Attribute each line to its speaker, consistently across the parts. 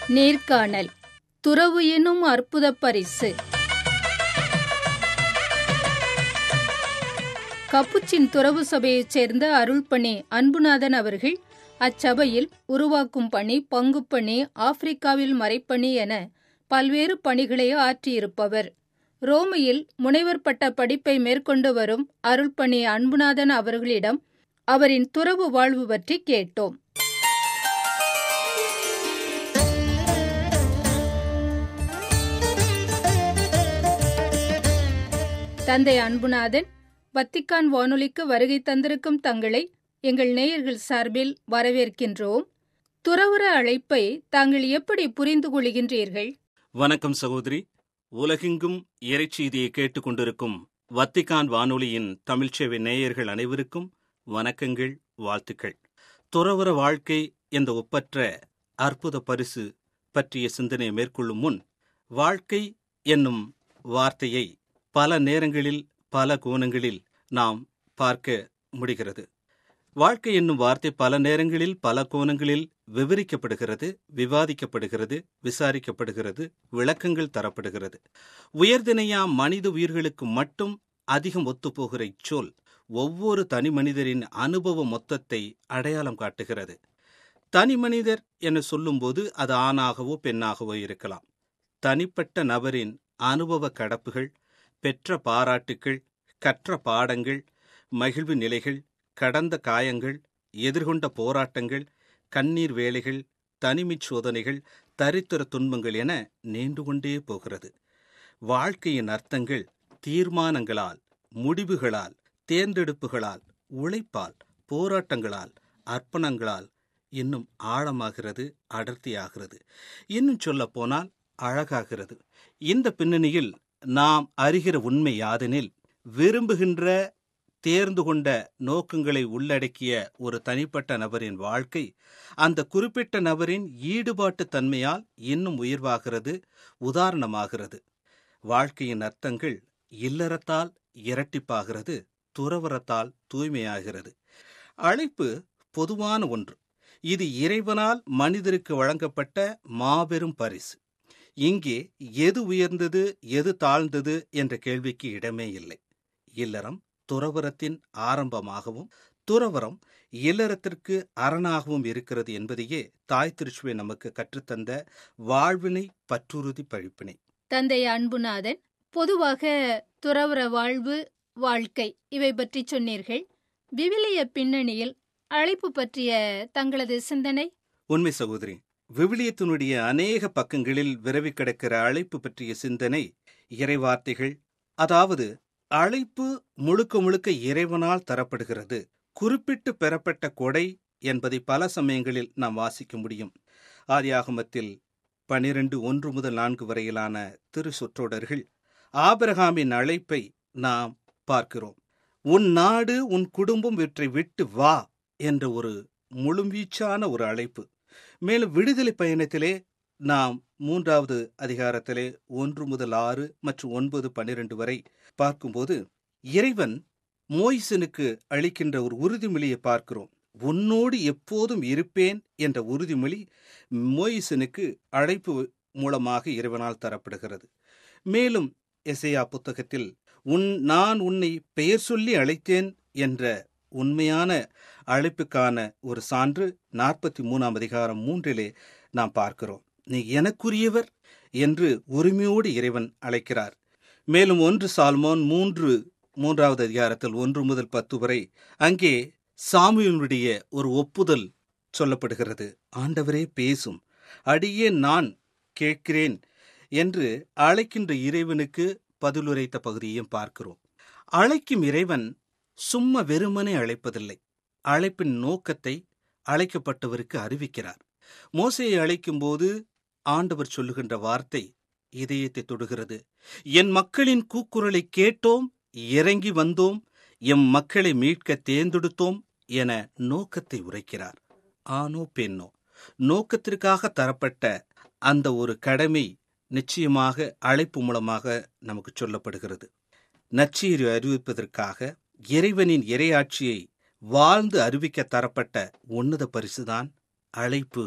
Speaker 1: நேர்காணல் துறவு எனும் அற்புத பரிசு கப்புச்சின் துறவு சபையைச் சேர்ந்த அருள்பணி அன்புநாதன் அவர்கள் அச்சபையில் உருவாக்கும் பணி பங்குப்பணி ஆப்பிரிக்காவில் மறைப்பணி என பல்வேறு பணிகளை ஆற்றியிருப்பவர் ரோமையில் முனைவர் பட்ட படிப்பை மேற்கொண்டு வரும் அருள்பணி அன்புநாதன் அவர்களிடம் அவரின் துறவு வாழ்வு பற்றி கேட்டோம் தந்தை அன்புநாதன் வத்திக்கான் வானொலிக்கு வருகை தந்திருக்கும் தங்களை எங்கள் நேயர்கள் சார்பில் வரவேற்கின்றோம் துறவுற அழைப்பை தாங்கள் எப்படி புரிந்து கொள்கின்றீர்கள்
Speaker 2: வணக்கம் சகோதரி உலகெங்கும் இறைச்செய்தியை கேட்டுக்கொண்டிருக்கும் வத்திக்கான் வானொலியின் தமிழ்ச்சேவை நேயர்கள் அனைவருக்கும் வணக்கங்கள் வாழ்த்துக்கள் துறவர வாழ்க்கை என்ற ஒப்பற்ற அற்புத பரிசு பற்றிய சிந்தனையை மேற்கொள்ளும் முன் வாழ்க்கை என்னும் வார்த்தையை பல நேரங்களில் பல கோணங்களில் நாம் பார்க்க முடிகிறது வாழ்க்கை என்னும் வார்த்தை பல நேரங்களில் பல கோணங்களில் விவரிக்கப்படுகிறது விவாதிக்கப்படுகிறது விசாரிக்கப்படுகிறது விளக்கங்கள் தரப்படுகிறது உயர்தினையா மனித உயிர்களுக்கு மட்டும் அதிகம் ஒத்துப்போகிற இச்சொல் ஒவ்வொரு தனி மனிதரின் அனுபவ மொத்தத்தை அடையாளம் காட்டுகிறது தனி மனிதர் என சொல்லும்போது அது ஆணாகவோ பெண்ணாகவோ இருக்கலாம் தனிப்பட்ட நபரின் அனுபவ கடப்புகள் பெற்ற பாராட்டுக்கள் கற்ற பாடங்கள் மகிழ்வு நிலைகள் கடந்த காயங்கள் எதிர்கொண்ட போராட்டங்கள் கண்ணீர் வேலைகள் தனிமைச் சோதனைகள் தரித்திர துன்பங்கள் என நீண்டு கொண்டே போகிறது வாழ்க்கையின் அர்த்தங்கள் தீர்மானங்களால் முடிவுகளால் தேர்ந்தெடுப்புகளால் உழைப்பால் போராட்டங்களால் அர்ப்பணங்களால் இன்னும் ஆழமாகிறது அடர்த்தியாகிறது இன்னும் சொல்ல போனால் அழகாகிறது இந்த பின்னணியில் நாம் அறிகிற உண்மை யாதெனில் விரும்புகின்ற தேர்ந்து கொண்ட நோக்கங்களை உள்ளடக்கிய ஒரு தனிப்பட்ட நபரின் வாழ்க்கை அந்த குறிப்பிட்ட நபரின் ஈடுபாட்டு தன்மையால் இன்னும் உயர்வாகிறது உதாரணமாகிறது வாழ்க்கையின் அர்த்தங்கள் இல்லறத்தால் இரட்டிப்பாகிறது துறவரத்தால் தூய்மையாகிறது அழைப்பு பொதுவான ஒன்று இது இறைவனால் மனிதருக்கு வழங்கப்பட்ட மாபெரும் பரிசு இங்கே எது உயர்ந்தது எது தாழ்ந்தது என்ற கேள்விக்கு இடமே இல்லை இல்லறம் துறவரத்தின் ஆரம்பமாகவும் துறவரம் இல்லறத்திற்கு அரணாகவும் இருக்கிறது என்பதையே தாய் திருச்சுவை நமக்கு கற்றுத்தந்த வாழ்வினை பற்றுறுதி பழிப்பினை
Speaker 1: தந்தை அன்புநாதன் பொதுவாக துறவற வாழ்வு வாழ்க்கை இவை பற்றி சொன்னீர்கள் விவிலிய பின்னணியில் அழைப்பு பற்றிய தங்களது சிந்தனை
Speaker 2: உண்மை சகோதரி விவிலியத்தினுடைய அநேக பக்கங்களில் விரவி கிடக்கிற அழைப்பு பற்றிய சிந்தனை இறைவார்த்தைகள் அதாவது அழைப்பு முழுக்க முழுக்க இறைவனால் தரப்படுகிறது குறிப்பிட்டு பெறப்பட்ட கொடை என்பதை பல சமயங்களில் நாம் வாசிக்க முடியும் ஆதியாகமத்தில் பனிரெண்டு ஒன்று முதல் நான்கு வரையிலான திரு சொற்றொடர்கள் ஆபிரகாமின் அழைப்பை நாம் பார்க்கிறோம் உன் நாடு உன் குடும்பம் இவற்றை விட்டு வா என்ற ஒரு முழுவீச்சான ஒரு அழைப்பு மேலும் விடுதலை பயணத்திலே நாம் மூன்றாவது அதிகாரத்திலே ஒன்று முதல் ஆறு மற்றும் ஒன்பது பன்னிரண்டு வரை பார்க்கும்போது இறைவன் மோய்சனுக்கு அளிக்கின்ற ஒரு உறுதிமொழியை பார்க்கிறோம் உன்னோடு எப்போதும் இருப்பேன் என்ற உறுதிமொழி மோயிசனுக்கு அழைப்பு மூலமாக இறைவனால் தரப்படுகிறது மேலும் எசையா புத்தகத்தில் உன் நான் உன்னை பெயர் சொல்லி அழைத்தேன் என்ற உண்மையான அழைப்புக்கான ஒரு சான்று நாற்பத்தி மூணாம் அதிகாரம் மூன்றிலே நாம் பார்க்கிறோம் நீ எனக்குரியவர் என்று உரிமையோடு இறைவன் அழைக்கிறார் மேலும் ஒன்று சால்மோன் மூன்று மூன்றாவது அதிகாரத்தில் ஒன்று முதல் பத்து வரை அங்கே சாமியனுடைய ஒரு ஒப்புதல் சொல்லப்படுகிறது ஆண்டவரே பேசும் அடியே நான் கேட்கிறேன் என்று அழைக்கின்ற இறைவனுக்கு பதிலுரைத்த பகுதியையும் பார்க்கிறோம் அழைக்கும் இறைவன் சும்மா வெறுமனே அழைப்பதில்லை அழைப்பின் நோக்கத்தை அழைக்கப்பட்டவருக்கு அறிவிக்கிறார் மோசையை அழைக்கும் போது ஆண்டவர் சொல்லுகின்ற வார்த்தை இதயத்தை தொடுகிறது என் மக்களின் கூக்குரலை கேட்டோம் இறங்கி வந்தோம் எம் மக்களை மீட்க தேர்ந்தெடுத்தோம் என நோக்கத்தை உரைக்கிறார் ஆனோ பெண்ணோ நோக்கத்திற்காக தரப்பட்ட அந்த ஒரு கடமை நிச்சயமாக அழைப்பு மூலமாக நமக்கு சொல்லப்படுகிறது நச்சீரை அறிவிப்பதற்காக இறைவனின் இறையாட்சியை வாழ்ந்து அறிவிக்க தரப்பட்ட உன்னத பரிசுதான் அழைப்பு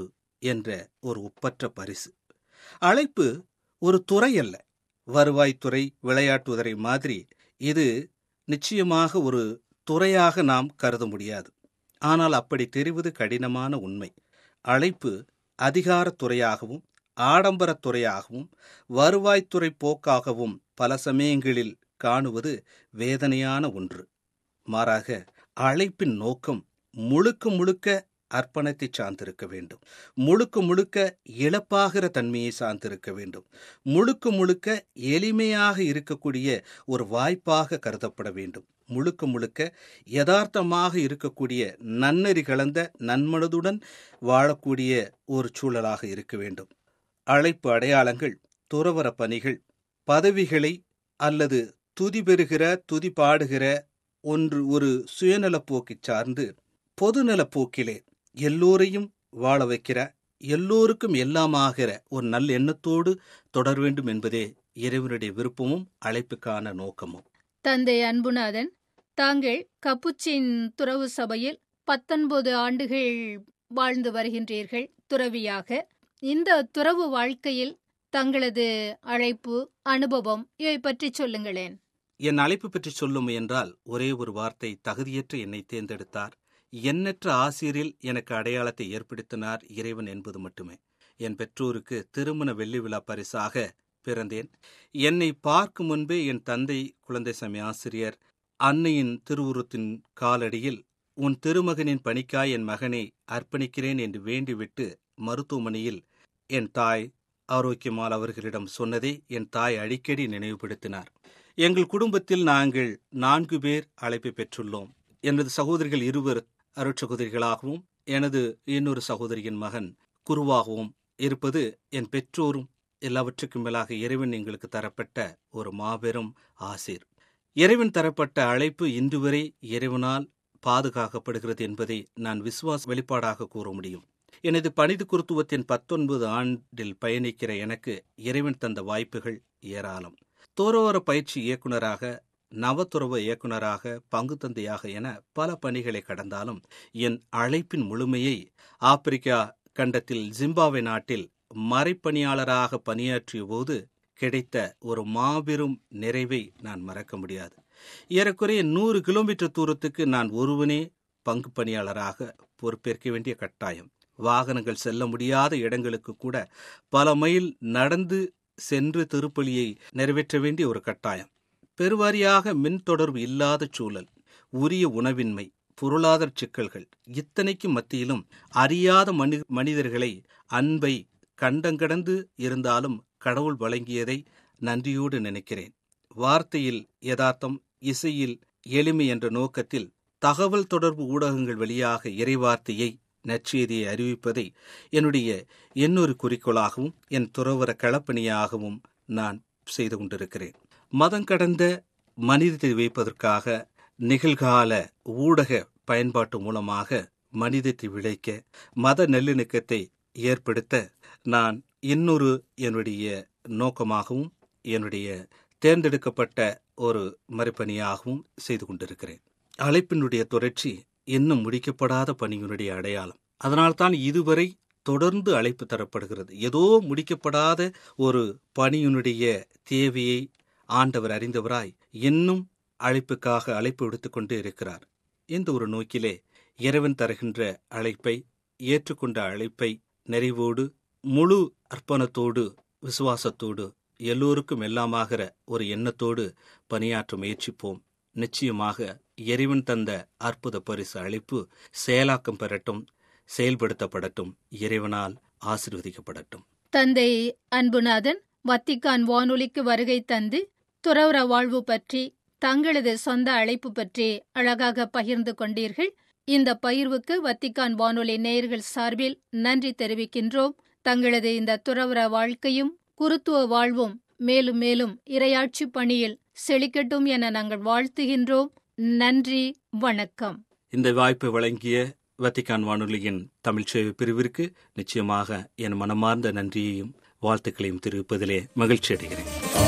Speaker 2: என்ற ஒரு ஒப்பற்ற பரிசு அழைப்பு ஒரு துறை அல்ல வருவாய்த்துறை விளையாட்டுத்துறை மாதிரி இது நிச்சயமாக ஒரு துறையாக நாம் கருத முடியாது ஆனால் அப்படி தெரிவது கடினமான உண்மை அழைப்பு அதிகாரத் துறையாகவும் ஆடம்பரத் துறையாகவும் வருவாய்த்துறை போக்காகவும் பல சமயங்களில் காணுவது வேதனையான ஒன்று மாறாக அழைப்பின் நோக்கம் முழுக்க முழுக்க அர்ப்பணத்தை சார்ந்திருக்க வேண்டும் முழுக்க முழுக்க இழப்பாகிற தன்மையை சார்ந்திருக்க வேண்டும் முழுக்க முழுக்க எளிமையாக இருக்கக்கூடிய ஒரு வாய்ப்பாக கருதப்பட வேண்டும் முழுக்க முழுக்க யதார்த்தமாக இருக்கக்கூடிய நன்னறி கலந்த நன்மனதுடன் வாழக்கூடிய ஒரு சூழலாக இருக்க வேண்டும் அழைப்பு அடையாளங்கள் துறவர பணிகள் பதவிகளை அல்லது துதி பெறுகிற துதி பாடுகிற ஒன்று ஒரு சுயநலப்போக்கை சார்ந்து பொதுநலப்போக்கிலே எல்லோரையும் வாழ வைக்கிற எல்லோருக்கும் எல்லாமாகிற ஒரு நல்ல எண்ணத்தோடு தொடர வேண்டும் என்பதே இறைவனுடைய விருப்பமும் அழைப்புக்கான நோக்கமும்
Speaker 1: தந்தை அன்புநாதன் தாங்கள் கப்புச்சின் துறவு சபையில் பத்தொன்பது ஆண்டுகள் வாழ்ந்து வருகின்றீர்கள் துறவியாக இந்த துறவு வாழ்க்கையில் தங்களது அழைப்பு அனுபவம் இவை பற்றி சொல்லுங்களேன்
Speaker 2: என் அழைப்பு பற்றி சொல்லும் என்றால் ஒரே ஒரு வார்த்தை தகுதியற்ற என்னை தேர்ந்தெடுத்தார் எண்ணற்ற ஆசிரியரில் எனக்கு அடையாளத்தை ஏற்படுத்தினார் இறைவன் என்பது மட்டுமே என் பெற்றோருக்கு திருமண வெள்ளி விழா பரிசாக பிறந்தேன் என்னை பார்க்கும் முன்பே என் தந்தை குழந்தை சமய ஆசிரியர் அன்னையின் திருவுருத்தின் காலடியில் உன் திருமகனின் பணிக்காய் என் மகனை அர்ப்பணிக்கிறேன் என்று வேண்டிவிட்டு மருத்துவமனையில் என் தாய் ஆரோக்கியமால் அவர்களிடம் சொன்னதை என் தாய் அடிக்கடி நினைவுபடுத்தினார் எங்கள் குடும்பத்தில் நாங்கள் நான்கு பேர் அழைப்பு பெற்றுள்ளோம் எனது சகோதரிகள் இருவர் அருட்சகோதரிகளாகவும் எனது இன்னொரு சகோதரியின் மகன் குருவாகவும் இருப்பது என் பெற்றோரும் எல்லாவற்றுக்கும் மேலாக இறைவன் எங்களுக்கு தரப்பட்ட ஒரு மாபெரும் ஆசிர் இறைவன் தரப்பட்ட அழைப்பு இன்று வரை இறைவனால் பாதுகாக்கப்படுகிறது என்பதை நான் விசுவாச வெளிப்பாடாக கூற முடியும் எனது பணிது குருத்துவத்தின் பத்தொன்பது ஆண்டில் பயணிக்கிற எனக்கு இறைவன் தந்த வாய்ப்புகள் ஏராளம் தோரோர பயிற்சி இயக்குநராக நவத்துறவு இயக்குநராக பங்கு தந்தையாக என பல பணிகளை கடந்தாலும் என் அழைப்பின் முழுமையை ஆப்பிரிக்கா கண்டத்தில் ஜிம்பாவே நாட்டில் மறைப்பணியாளராக பணியாற்றிய போது கிடைத்த ஒரு மாபெரும் நிறைவை நான் மறக்க முடியாது ஏறக்குறைய நூறு கிலோமீட்டர் தூரத்துக்கு நான் ஒருவனே பங்கு பணியாளராக பொறுப்பேற்க வேண்டிய கட்டாயம் வாகனங்கள் செல்ல முடியாத இடங்களுக்கு கூட பல மைல் நடந்து சென்று திருப்பலியை நிறைவேற்ற வேண்டிய ஒரு கட்டாயம் பெருவாரியாக மின் தொடர்பு இல்லாத சூழல் உரிய உணவின்மை பொருளாதார சிக்கல்கள் இத்தனைக்கும் மத்தியிலும் அறியாத மனி மனிதர்களை அன்பை கண்டங்கடந்து இருந்தாலும் கடவுள் வழங்கியதை நன்றியோடு நினைக்கிறேன் வார்த்தையில் யதார்த்தம் இசையில் எளிமை என்ற நோக்கத்தில் தகவல் தொடர்பு ஊடகங்கள் வழியாக இறைவார்த்தையை நற்செய்தியை அறிவிப்பதை என்னுடைய இன்னொரு குறிக்கோளாகவும் என் துறவர களப்பணியாகவும் நான் செய்து கொண்டிருக்கிறேன் மதம் கடந்த மனிதத்தை வைப்பதற்காக நிகழ்கால ஊடக பயன்பாட்டு மூலமாக மனிதத்தை விளைக்க மத நல்லிணக்கத்தை ஏற்படுத்த நான் இன்னொரு என்னுடைய நோக்கமாகவும் என்னுடைய தேர்ந்தெடுக்கப்பட்ட ஒரு மறுப்பணியாகவும் செய்து கொண்டிருக்கிறேன் அழைப்பினுடைய தொடர்ச்சி இன்னும் முடிக்கப்படாத பணியினுடைய அடையாளம் அதனால்தான் இதுவரை தொடர்ந்து அழைப்பு தரப்படுகிறது ஏதோ முடிக்கப்படாத ஒரு பணியினுடைய தேவையை ஆண்டவர் அறிந்தவராய் இன்னும் அழைப்புக்காக அழைப்பு விடுத்துக் கொண்டு இருக்கிறார் இந்த ஒரு நோக்கிலே இறைவன் தருகின்ற அழைப்பை ஏற்றுக்கொண்ட அழைப்பை நிறைவோடு முழு அர்ப்பணத்தோடு விசுவாசத்தோடு எல்லோருக்கும் எல்லாமாகிற ஒரு எண்ணத்தோடு பணியாற்ற முயற்சிப்போம் நிச்சயமாக இறைவன் தந்த அற்புத பரிசு அழைப்பு செயலாக்கம் பெறட்டும் செயல்படுத்தப்படட்டும் இறைவனால் ஆசிர்வதிக்கப்படட்டும்
Speaker 1: தந்தை அன்புநாதன் வத்திக்கான் வானொலிக்கு வருகை தந்து துறவர வாழ்வு பற்றி தங்களது சொந்த அழைப்பு பற்றி அழகாக பகிர்ந்து கொண்டீர்கள் இந்த பகிர்வுக்கு வத்திக்கான் வானொலி நேயர்கள் சார்பில் நன்றி தெரிவிக்கின்றோம் தங்களது இந்த துறவர வாழ்க்கையும் குருத்துவ வாழ்வும் மேலும் மேலும் இரையாட்சி பணியில் செழிக்கட்டும் என நாங்கள் வாழ்த்துகின்றோம் நன்றி வணக்கம்
Speaker 2: இந்த வாய்ப்பை வழங்கிய வத்திக்கான் வானொலியின் தமிழ் சேவை பிரிவிற்கு நிச்சயமாக என் மனமார்ந்த நன்றியையும் வாழ்த்துக்களையும் தெரிவிப்பதிலே மகிழ்ச்சி அடைகிறேன்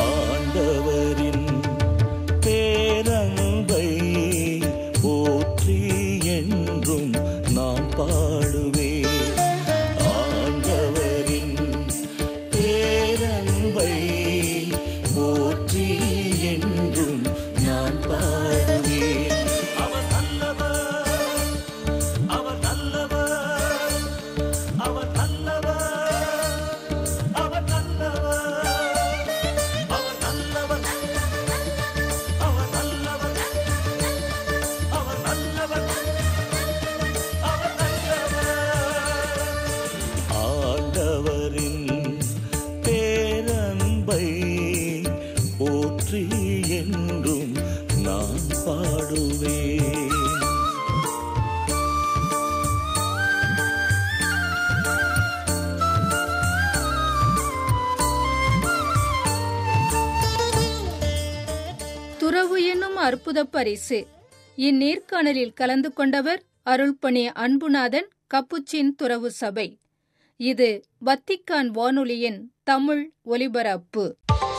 Speaker 3: ஆண்டவரின் பேரன்பை போற்றி என்றும் நான் பாடுவேன் ஆண்டவரின்
Speaker 1: அற்புத பரிசு இந்நேர்காணலில் கலந்து கொண்டவர் அருள்பணி அன்புநாதன் கப்புச்சின் துறவு சபை இது வத்திக்கான் வானொலியின் தமிழ் ஒலிபரப்பு